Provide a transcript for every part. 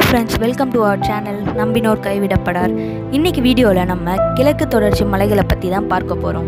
friends welcome to our channel நம்பினோர் கைவிடப்படார் இன்னைக்கு வீடியோவில் நம்ம கிழக்கு தொடர்ச்சி மலைகளை பற்றி தான் பார்க்க போகிறோம்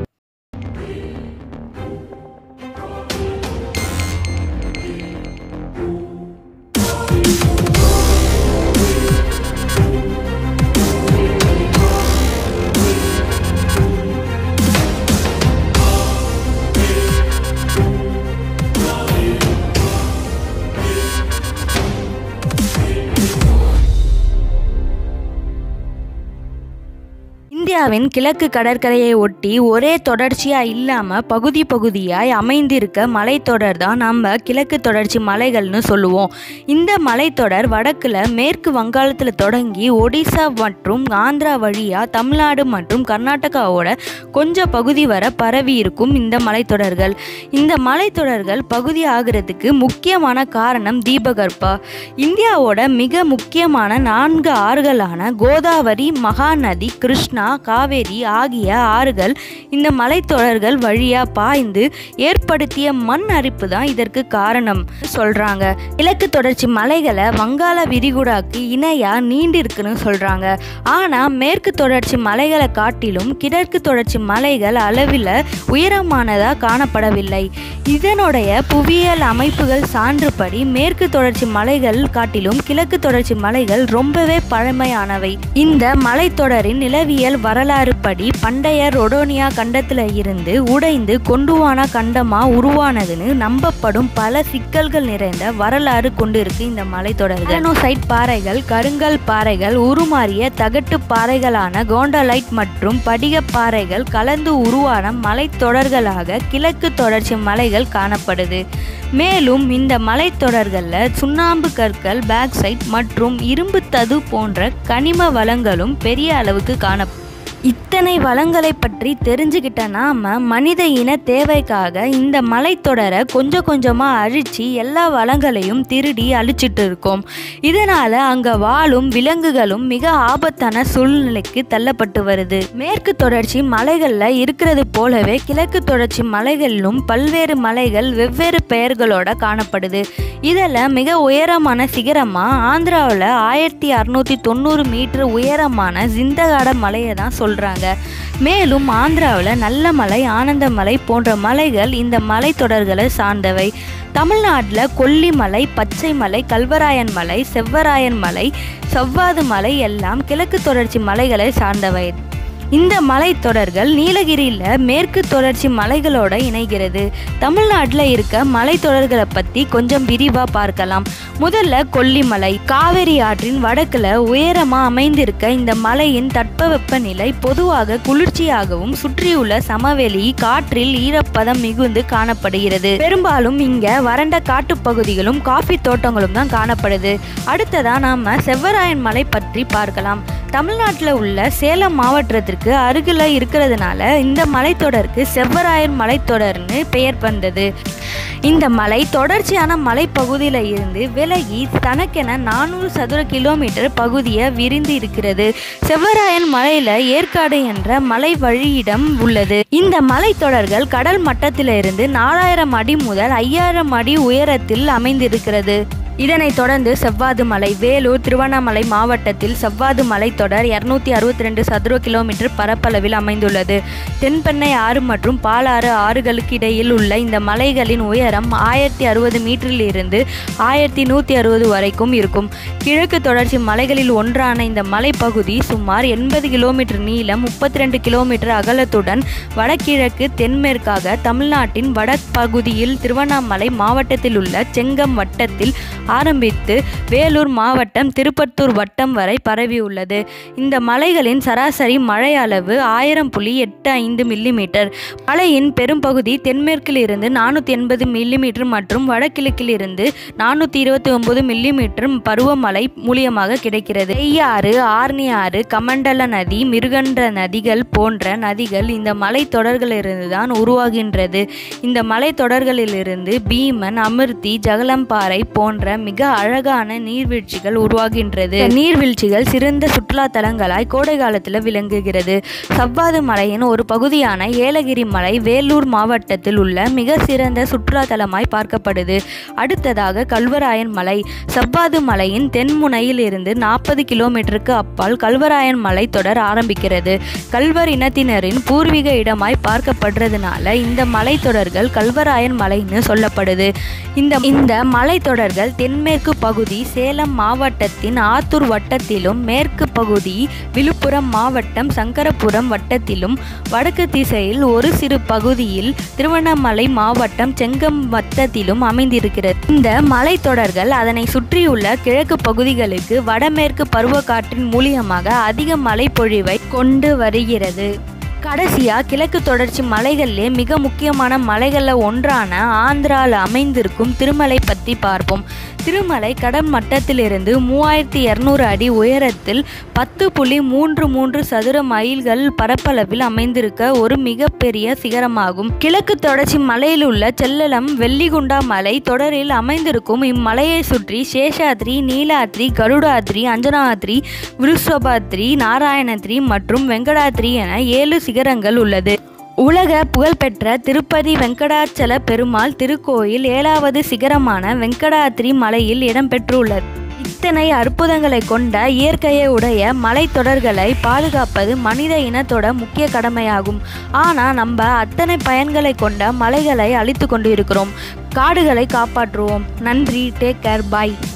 இந்தியாவின் கிழக்கு கடற்கரையை ஒட்டி ஒரே தொடர்ச்சியாக இல்லாமல் பகுதி பகுதியாய் அமைந்திருக்க மலைத்தொடர் தான் நம்ம கிழக்கு தொடர்ச்சி மலைகள்னு சொல்லுவோம் இந்த மலைத்தொடர் வடக்கில் மேற்கு வங்காளத்தில் தொடங்கி ஒடிசா மற்றும் ஆந்திரா வழியாக தமிழ்நாடு மற்றும் கர்நாடகாவோட கொஞ்சம் பகுதி வரை பரவி இருக்கும் இந்த மலைத்தொடர்கள் இந்த மலைத்தொடர்கள் பகுதி ஆகிறதுக்கு முக்கியமான காரணம் தீபகற்பா இந்தியாவோட மிக முக்கியமான நான்கு ஆறுகளான கோதாவரி மகாநதி கிருஷ்ணா காவேரி ஆகிய ஆறுகள் இந்த மலைத்தொடர்கள் வழியா பாய்ந்து ஏற்படுத்திய மண் அரிப்பு தான் இதற்கு காரணம் சொல்றாங்க கிழக்கு தொடர்ச்சி மலைகளை வங்காள விரிகுடாக்கு இணையா நீண்டிருக்குன்னு சொல்றாங்க ஆனா மேற்கு தொடர்ச்சி மலைகளை காட்டிலும் கிழக்கு தொடர்ச்சி மலைகள் அளவில் உயரமானதா காணப்படவில்லை இதனுடைய புவியியல் அமைப்புகள் சான்றுபடி மேற்கு தொடர்ச்சி மலைகள் காட்டிலும் கிழக்கு தொடர்ச்சி மலைகள் ரொம்பவே பழமையானவை இந்த மலைத்தொடரின் நிலவியல் வரலாறு படி பண்டைய ரொடோனியா கண்டத்துல இருந்து உடைந்து கொண்டுவான கண்டமா உருவானதுன்னு நம்பப்படும் பல சிக்கல்கள் நிறைந்த வரலாறு கொண்டிருக்கு இந்த மலைத்தொடர்கள் சைட் பாறைகள் கருங்கல் பாறைகள் உருமாறிய தகட்டு பாறைகளான கோண்டலைட் மற்றும் படிக பாறைகள் கலந்து உருவான மலைத்தொடர்களாக கிழக்கு தொடர்ச்சி மலைகள் காணப்படுது மேலும் இந்த மலைத்தொடர்களில் சுண்ணாம்பு கற்கள் பேக்சைட் மற்றும் இரும்பு தது போன்ற கனிம வளங்களும் பெரிய அளவுக்கு காணப்படும் இத்தனை வளங்களை பற்றி தெரிஞ்சுக்கிட்ட நாம மனித இன தேவைக்காக இந்த மலைத்தொடரை கொஞ்சம் கொஞ்சமாக அழிச்சு எல்லா வளங்களையும் திருடி அழிச்சிட்டு இருக்கோம் இதனால அங்க வாழும் விலங்குகளும் மிக ஆபத்தான சூழ்நிலைக்கு தள்ளப்பட்டு வருது மேற்கு தொடர்ச்சி மலைகள்ல இருக்கிறது போலவே கிழக்கு தொடர்ச்சி மலைகளிலும் பல்வேறு மலைகள் வெவ்வேறு பெயர்களோட காணப்படுது இதில் மிக உயரமான சிகரமா ஆந்திராவில் ஆயிரத்தி அறுநூத்தி தொண்ணூறு மீட்டர் உயரமான ஜிந்தகாட மலையை தான் சொல்றாங்க மேலும் ஆந்திராவில் நல்ல மலை ஆனந்தமலை போன்ற மலைகள் இந்த மலைத்தொடர்களை சார்ந்தவை தமிழ்நாட்டில் கொல்லிமலை பச்சைமலை கல்வராயன் மலை செவ்வராயன் மலை செவ்வாது மலை எல்லாம் கிழக்கு தொடர்ச்சி மலைகளை சார்ந்தவை இந்த மலைத்தொடர்கள் நீலகிரியில் மேற்கு தொடர்ச்சி மலைகளோட இணைகிறது தமிழ்நாட்டில் இருக்க மலைத்தொடர்களை பற்றி கொஞ்சம் விரிவாக பார்க்கலாம் முதல்ல கொல்லிமலை காவிரி ஆற்றின் வடக்கில் உயரமாக அமைந்திருக்க இந்த மலையின் தட்பவெப்ப நிலை பொதுவாக குளிர்ச்சியாகவும் சுற்றியுள்ள சமவெளி காற்றில் ஈரப்பதம் மிகுந்து காணப்படுகிறது பெரும்பாலும் இங்க வறண்ட காட்டுப்பகுதிகளும் காஃபி தோட்டங்களும் தான் காணப்படுது அடுத்ததா நாம செவ்வராயன் மலை பற்றி பார்க்கலாம் தமிழ்நாட்டில் உள்ள சேலம் மாவட்டத்திற்கு அருகில் இருக்கிறதுனால இந்த மலைத்தொடருக்கு செவ்வராயன் மலைத்தொடர்னு பெயர் வந்தது இந்த மலை தொடர்ச்சியான மலைப்பகுதியில் இருந்து விலகி தனக்கென நானூறு சதுர கிலோமீட்டர் பகுதியை விரிந்து இருக்கிறது செவ்வராயன் மலையில ஏற்காடு என்ற மலை வழியிடம் உள்ளது இந்த மலைத்தொடர்கள் கடல் மட்டத்திலிருந்து நாலாயிரம் அடி முதல் ஐயாயிரம் அடி உயரத்தில் அமைந்திருக்கிறது இதனைத் தொடர்ந்து செவ்வாது மலை வேலூர் திருவண்ணாமலை மாவட்டத்தில் செவ்வாது மலைத்தொடர் இரநூத்தி அறுபத்தி ரெண்டு சதுர கிலோமீட்டர் பரப்பளவில் அமைந்துள்ளது தென்பெண்ணை ஆறு மற்றும் பாலாறு ஆறுகளுக்கு இடையில் உள்ள இந்த மலைகளின் உயரம் ஆயிரத்தி அறுபது மீட்டரில் இருந்து ஆயிரத்தி நூற்றி அறுபது வரைக்கும் இருக்கும் கிழக்கு தொடர்ச்சி மலைகளில் ஒன்றான இந்த மலைப்பகுதி சுமார் எண்பது கிலோமீட்டர் நீளம் முப்பத்தி ரெண்டு கிலோமீட்டர் அகலத்துடன் வடகிழக்கு தென்மேற்காக தமிழ்நாட்டின் வடபகுதியில் திருவண்ணாமலை மாவட்டத்தில் உள்ள செங்கம் வட்டத்தில் ஆரம்பித்து வேலூர் மாவட்டம் திருப்பத்தூர் வட்டம் வரை பரவியுள்ளது இந்த மலைகளின் சராசரி மழை அளவு ஆயிரம் புள்ளி எட்டு ஐந்து மில்லிமீட்டர் மலையின் பெரும்பகுதி தென்மேற்கில் இருந்து நானூற்றி எண்பது மில்லிமீட்டர் மற்றும் வடகிழக்கில் இருந்து நானூற்றி இருபத்தி ஒன்பது மில்லிமீட்டர் பருவமழை மூலியமாக கிடைக்கிறது செய்யாறு ஆர்னி ஆறு கமண்டல நதி மிருகண்ட நதிகள் போன்ற நதிகள் இந்த மலைத்தொடர்களிலிருந்து தான் உருவாகின்றது இந்த மலைத்தொடர்களிலிருந்து பீமன் அமிர்தி ஜகலம்பாறை போன்ற மிக அழகான நீர்வீழ்ச்சிகள் உருவாகின்றது இந்த நீர்வீழ்ச்சிகள் சிறந்த சுற்றுலா தலங்களாய் கோடை காலத்தில் விளங்குகிறது சவ்வாது மலையின் ஒரு பகுதியான ஏலகிரி மலை வேலூர் மாவட்டத்தில் உள்ள மிக சிறந்த சுற்றுலா தலமாய் பார்க்கப்படுது அடுத்ததாக கல்வராயன் மலை சவ்வாது மலையின் தென்முனையில் இருந்து நாற்பது கிலோமீட்டருக்கு அப்பால் கல்வராயன் மலை தொடர் ஆரம்பிக்கிறது கல்வர் இனத்தினரின் பூர்வீக இடமாய் பார்க்கப்படுறதுனால இந்த மலைத்தொடர்கள் கல்வராயன் மலைன்னு சொல்லப்படுது இந்த இந்த மலைத்தொடர்கள் தென்மேற்கு பகுதி சேலம் மாவட்டத்தின் ஆத்தூர் வட்டத்திலும் மேற்கு பகுதி விழுப்புரம் மாவட்டம் சங்கரபுரம் வட்டத்திலும் வடக்கு திசையில் ஒரு சிறு பகுதியில் திருவண்ணாமலை மாவட்டம் செங்கம் வட்டத்திலும் அமைந்திருக்கிறது இந்த மலைத்தொடர்கள் அதனை சுற்றியுள்ள கிழக்கு பகுதிகளுக்கு வடமேற்கு பருவக்காற்றின் மூலியமாக அதிக மழைப்பொழிவை கொண்டு வருகிறது கடைசியா கிழக்கு தொடர்ச்சி மலைகளிலே மிக முக்கியமான மலைகளில் ஒன்றான ஆந்திராவில் அமைந்திருக்கும் திருமலை பற்றி பார்ப்போம் திருமலை கடல் மட்டத்திலிருந்து மூவாயிரத்தி இரநூறு அடி உயரத்தில் பத்து புள்ளி மூன்று மூன்று சதுர மைல்கள் பரப்பளவில் அமைந்திருக்க ஒரு மிகப்பெரிய சிகரமாகும் கிழக்கு தொடர்ச்சி மலையில் உள்ள செல்லலம் வெள்ளிகுண்டா மலை தொடரில் அமைந்திருக்கும் இம்மலையை சுற்றி சேஷாத்ரி நீலாத்ரி கருடாத்ரி அஞ்சனாத்ரி விருஷபாத்ரி நாராயணத்ரி மற்றும் வெங்கடாத்ரி என ஏழு சிகரங்கள் உள்ளது உலக புகழ்பெற்ற திருப்பதி வெங்கடாச்சல பெருமாள் திருக்கோயில் ஏழாவது சிகரமான வெங்கடாத்ரி மலையில் இடம்பெற்றுள்ளது இத்தனை அற்புதங்களை கொண்ட இயற்கையை உடைய மலைத்தொடர்களை பாதுகாப்பது மனித இனத்தோட முக்கிய கடமையாகும் ஆனால் நம்ம அத்தனை பயன்களை கொண்ட மலைகளை அழித்து கொண்டு இருக்கிறோம் காடுகளை காப்பாற்றுவோம் நன்றி டேக் கேர் பாய்